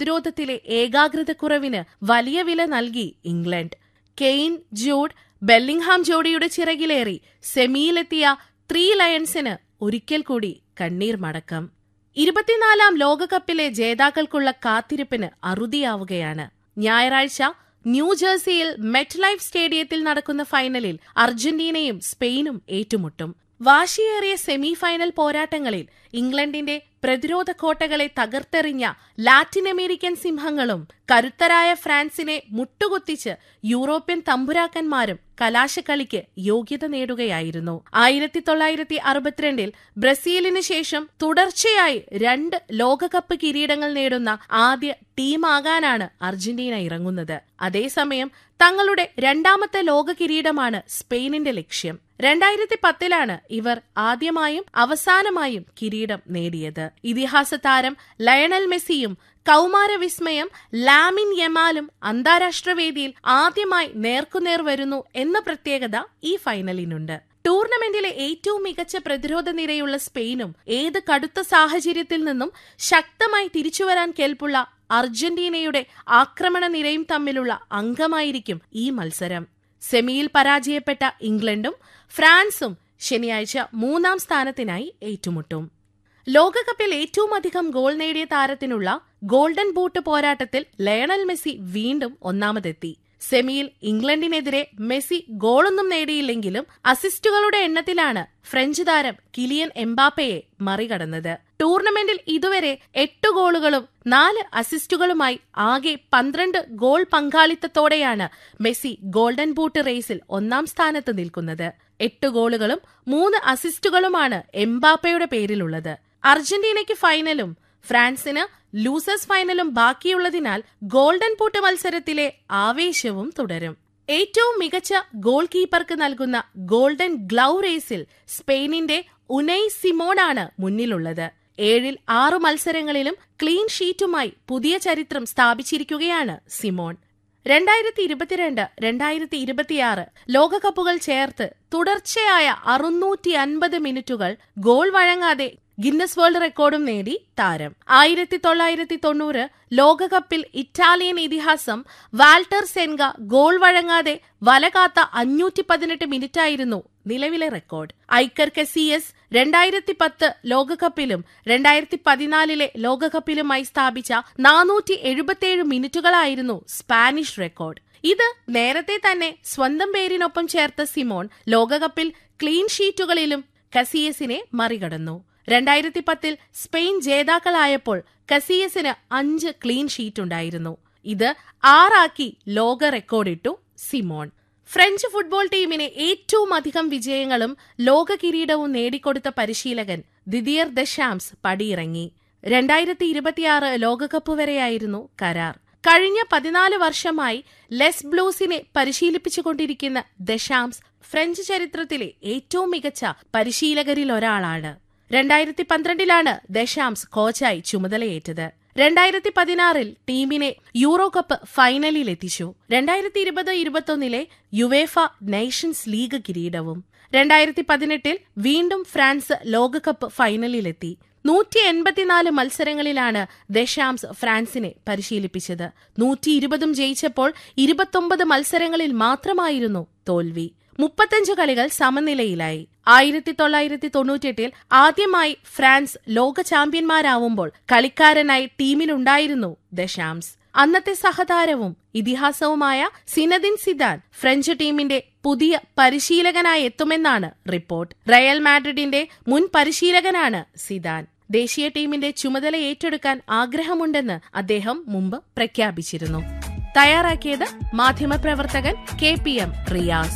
പ്രതിരോധത്തിലെ ഏകാഗ്രതക്കുറവിന് വലിയ വില നൽകി ഇംഗ്ലണ്ട് കെയ്ൻ ജൂഡ് ബെല്ലിംഗ്ഹാം ജോഡിയുടെ ചിറകിലേറി സെമിയിലെത്തിയ ത്രീ ലയൺസിന് ഒരിക്കൽ കൂടി കണ്ണീർ മടക്കം ഇരുപത്തിനാലാം ലോകകപ്പിലെ ജേതാക്കൾക്കുള്ള കാത്തിരിപ്പിന് അറുതിയാവുകയാണ് ഞായറാഴ്ച ന്യൂജേഴ്സിയിൽ മെറ്റ് ലൈഫ് സ്റ്റേഡിയത്തിൽ നടക്കുന്ന ഫൈനലിൽ അർജന്റീനയും സ്പെയിനും ഏറ്റുമുട്ടും വാശിയേറിയ സെമി ഫൈനൽ പോരാട്ടങ്ങളിൽ ഇംഗ്ലണ്ടിന്റെ പ്രതിരോധ കോട്ടകളെ തകർത്തെറിഞ്ഞ ലാറ്റിൻ അമേരിക്കൻ സിംഹങ്ങളും കരുത്തരായ ഫ്രാൻസിനെ മുട്ടുകുത്തിച്ച് യൂറോപ്യൻ തമ്പുരാക്കന്മാരും കലാശക്കളിക്ക് യോഗ്യത നേടുകയായിരുന്നു ആയിരത്തി തൊള്ളായിരത്തി അറുപത്തിരണ്ടിൽ ബ്രസീലിന് ശേഷം തുടർച്ചയായി രണ്ട് ലോകകപ്പ് കിരീടങ്ങൾ നേടുന്ന ആദ്യ ടീമാകാനാണ് അർജന്റീന ഇറങ്ങുന്നത് അതേസമയം തങ്ങളുടെ രണ്ടാമത്തെ ലോക കിരീടമാണ് സ്പെയിനിന്റെ ലക്ഷ്യം രണ്ടായിരത്തി പത്തിലാണ് ഇവർ ആദ്യമായും അവസാനമായും കിരീടം നേടിയത് ഇതിഹാസ താരം ലയണൽ മെസ്സിയും കൗമാര വിസ്മയം ലാമിൻ യമാലും അന്താരാഷ്ട്ര വേദിയിൽ ആദ്യമായി നേർക്കുനേർ വരുന്നു എന്ന പ്രത്യേകത ഈ ഫൈനലിനുണ്ട് ടൂർണമെന്റിലെ ഏറ്റവും മികച്ച പ്രതിരോധ നിരയുള്ള സ്പെയിനും ഏത് കടുത്ത സാഹചര്യത്തിൽ നിന്നും ശക്തമായി തിരിച്ചുവരാൻ കെൽപ്പുള്ള അർജന്റീനയുടെ ആക്രമണ നിരയും തമ്മിലുള്ള അംഗമായിരിക്കും ഈ മത്സരം സെമിയിൽ പരാജയപ്പെട്ട ഇംഗ്ലണ്ടും ഫ്രാൻസും ശനിയാഴ്ച മൂന്നാം സ്ഥാനത്തിനായി ഏറ്റുമുട്ടും ലോകകപ്പിൽ ഏറ്റവും അധികം ഗോൾ നേടിയ താരത്തിനുള്ള ഗോൾഡൻ ബൂട്ട് പോരാട്ടത്തിൽ ലയണൽ മെസ്സി വീണ്ടും ഒന്നാമതെത്തി സെമിയിൽ ഇംഗ്ലണ്ടിനെതിരെ മെസ്സി ഗോളൊന്നും നേടിയില്ലെങ്കിലും അസിസ്റ്റുകളുടെ എണ്ണത്തിലാണ് ഫ്രഞ്ച് താരം കിലിയൻ എംബാപ്പയെ മറികടന്നത് ടൂർണമെന്റിൽ ഇതുവരെ എട്ട് ഗോളുകളും നാല് അസിസ്റ്റുകളുമായി ആകെ പന്ത്രണ്ട് ഗോൾ പങ്കാളിത്തത്തോടെയാണ് മെസ്സി ഗോൾഡൻ ബൂട്ട് റേസിൽ ഒന്നാം സ്ഥാനത്ത് നിൽക്കുന്നത് എട്ട് ഗോളുകളും മൂന്ന് അസിസ്റ്റുകളുമാണ് എംബാപ്പയുടെ പേരിലുള്ളത് അർജന്റീനയ്ക്ക് ഫൈനലും ഫ്രാൻസിന് ലൂസേഴ്സ് ഫൈനലും ബാക്കിയുള്ളതിനാൽ ഗോൾഡൻ ബൂട്ട് മത്സരത്തിലെ ആവേശവും തുടരും ഏറ്റവും മികച്ച ഗോൾ കീപ്പർക്ക് നൽകുന്ന ഗോൾഡൻ ഗ്ലൗ റേസിൽ സ്പെയിനിന്റെ ഉനൈ സിമോണാണ് മുന്നിലുള്ളത് ഏഴിൽ ആറു മത്സരങ്ങളിലും ക്ലീൻ ഷീറ്റുമായി പുതിയ ചരിത്രം സ്ഥാപിച്ചിരിക്കുകയാണ് സിമോൺ രണ്ടായിരത്തി ഇരുപത്തിരണ്ട് രണ്ടായിരത്തി ഇരുപത്തിയാറ് ലോകകപ്പുകൾ ചേർത്ത് തുടർച്ചയായ അറുന്നൂറ്റി അൻപത് മിനിറ്റുകൾ ഗോൾ വഴങ്ങാതെ ഗിന്നസ് വേൾഡ് റെക്കോർഡും നേടി താരം ആയിരത്തി തൊള്ളായിരത്തി തൊണ്ണൂറ് ലോകകപ്പിൽ ഇറ്റാലിയൻ ഇതിഹാസം വാൾട്ടർ സെൻഗ ഗോൾ വഴങ്ങാതെ വലകാത്ത അഞ്ഞൂറ്റി പതിനെട്ട് മിനിറ്റായിരുന്നു നിലവിലെ റെക്കോർഡ് ഐക്കർ കെസിയസ് രണ്ടായിരത്തി പത്ത് ലോകകപ്പിലും രണ്ടായിരത്തി പതിനാലിലെ ലോകകപ്പിലുമായി സ്ഥാപിച്ച നാനൂറ്റി എഴുപത്തിയേഴ് മിനിറ്റുകളായിരുന്നു സ്പാനിഷ് റെക്കോർഡ് ഇത് നേരത്തെ തന്നെ സ്വന്തം പേരിനൊപ്പം ചേർത്ത സിമോൺ ലോകകപ്പിൽ ക്ലീൻ ഷീറ്റുകളിലും കസിയസിനെ മറികടന്നു രണ്ടായിരത്തി പത്തിൽ സ്പെയിൻ ജേതാക്കളായപ്പോൾ കസിയസിന് അഞ്ച് ക്ലീൻ ഷീറ്റ് ഉണ്ടായിരുന്നു ഇത് ആറാക്കി ലോക റെക്കോർഡിട്ടു സിമോൺ ഫ്രഞ്ച് ഫുട്ബോൾ ടീമിന് ഏറ്റവും അധികം വിജയങ്ങളും ലോക കിരീടവും നേടിക്കൊടുത്ത പരിശീലകൻ ദിദിയർ ദശാംസ് പടിയിറങ്ങി രണ്ടായിരത്തി ഇരുപത്തിയാറ് ലോകകപ്പ് വരെയായിരുന്നു കരാർ കഴിഞ്ഞ പതിനാല് വർഷമായി ലെസ് ബ്ലൂസിനെ പരിശീലിപ്പിച്ചുകൊണ്ടിരിക്കുന്ന ദശാംസ് ഫ്രഞ്ച് ചരിത്രത്തിലെ ഏറ്റവും മികച്ച പരിശീലകരിൽ ഒരാളാണ് രണ്ടായിരത്തി പന്ത്രണ്ടിലാണ് ദശാംസ് കോച്ചായി ചുമതലയേറ്റത് രണ്ടായിരത്തി പതിനാറിൽ ടീമിനെ യൂറോ കപ്പ് ഫൈനലിലെത്തിച്ചു രണ്ടായിരത്തി ഇരുപത് ഇരുപത്തൊന്നിലെ യുവേഫ നേഷൻസ് ലീഗ് കിരീടവും രണ്ടായിരത്തി പതിനെട്ടിൽ വീണ്ടും ഫ്രാൻസ് ലോകകപ്പ് ഫൈനലിലെത്തി നൂറ്റി എൺപത്തിനാല് മത്സരങ്ങളിലാണ് ദശാംസ് ഫ്രാൻസിനെ പരിശീലിപ്പിച്ചത് നൂറ്റി ഇരുപതും ജയിച്ചപ്പോൾ ഇരുപത്തൊമ്പത് മത്സരങ്ങളിൽ മാത്രമായിരുന്നു തോൽവി മുപ്പത്തഞ്ച് കളികൾ സമനിലയിലായി ആയിരത്തി തൊള്ളായിരത്തി തൊണ്ണൂറ്റിയെട്ടിൽ ആദ്യമായി ഫ്രാൻസ് ലോക ചാമ്പ്യന്മാരാവുമ്പോൾ കളിക്കാരനായി ടീമിലുണ്ടായിരുന്നു ദശാംസ് അന്നത്തെ സഹതാരവും ഇതിഹാസവുമായ സിനദിൻ സിദാൻ ഫ്രഞ്ച് ടീമിന്റെ പുതിയ പരിശീലകനായി എത്തുമെന്നാണ് റിപ്പോർട്ട് റയൽ മാഡ്രിഡിന്റെ മുൻ പരിശീലകനാണ് സിദാൻ ദേശീയ ടീമിന്റെ ചുമതല ഏറ്റെടുക്കാൻ ആഗ്രഹമുണ്ടെന്ന് അദ്ദേഹം മുമ്പ് പ്രഖ്യാപിച്ചിരുന്നു തയ്യാറാക്കിയത് മാധ്യമപ്രവർത്തകൻ കെ പി എം റിയാസ്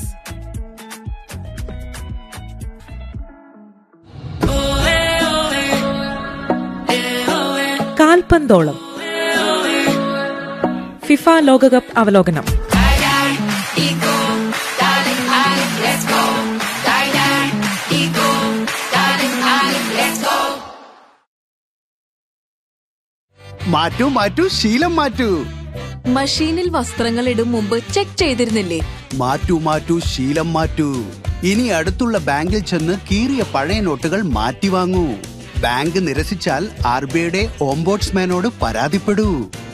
കാൽപന്തോളം ഫിഫ ലോകകപ്പ് അവലോകനം മാറ്റൂ മാറ്റൂ ശീലം മാറ്റൂ മഷീനിൽ വസ്ത്രങ്ങൾ ഇടും മുമ്പ് ചെക്ക് ചെയ്തിരുന്നില്ലേ മാറ്റൂ മാറ്റൂ ശീലം മാറ്റൂ ഇനി അടുത്തുള്ള ബാങ്കിൽ ചെന്ന് കീറിയ പഴയ നോട്ടുകൾ മാറ്റി വാങ്ങൂ ബാങ്ക് നിരസിച്ചാൽ ആർ ബി ഐയുടെ ഓംബോട്സ്മാനോട് പരാതിപ്പെടൂ